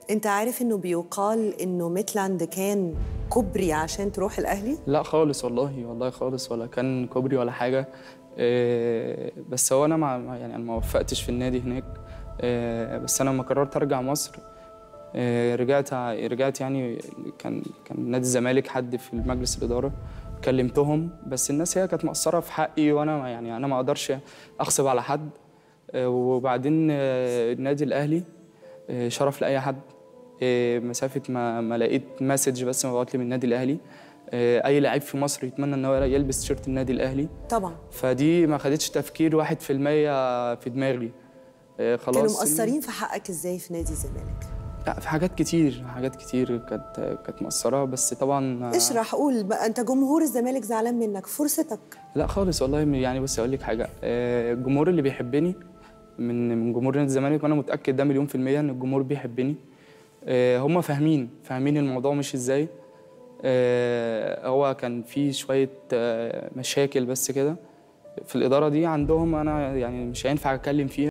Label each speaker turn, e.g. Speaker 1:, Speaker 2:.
Speaker 1: انت عارف انه بيقال انه ميتلاند كان كوبري عشان تروح الاهلي
Speaker 2: لا خالص والله والله خالص ولا كان كوبري ولا حاجه آه، بس هو انا مع مع- يعني انا ما وفقتش في النادي هناك آه، بس انا لما قررت ارجع مصر آه، رجعت ع- رجعت يعني كان كان نادي الزمالك حد في مجلس الاداره كلمتهم بس الناس هي كانت مقصره في حقي وانا ما- يعني انا ما اقدرش اغصب على حد آه، وبعدين آه، النادي الاهلي آه، شرف لاي حد آه، مسافه ما ما لقيت مسج بس مبعوت لي من النادي الاهلي آه، اي لعيب في مصر يتمنى ان هو يلبس تيشيرت النادي الاهلي
Speaker 1: طبعا
Speaker 2: فدي ما خدتش تفكير واحد في المية في دماغي آه، خلاص
Speaker 1: كانوا مقصرين في حقك ازاي في نادي الزمالك
Speaker 2: لا في حاجات كتير حاجات كتير كانت كانت مقصرة بس طبعا آه،
Speaker 1: اشرح قول بقى انت جمهور الزمالك زعلان منك فرصتك
Speaker 2: لا خالص والله يعني بس اقول لك حاجه آه، الجمهور اللي بيحبني من من جمهور نادي الزمالك وانا متاكد ده مليون في الميه ان الجمهور بيحبني آه، هم فاهمين فاهمين الموضوع مش ازاي آه، هو كان في شويه آه، مشاكل بس كده في الاداره دي عندهم انا يعني مش هينفع اتكلم فيها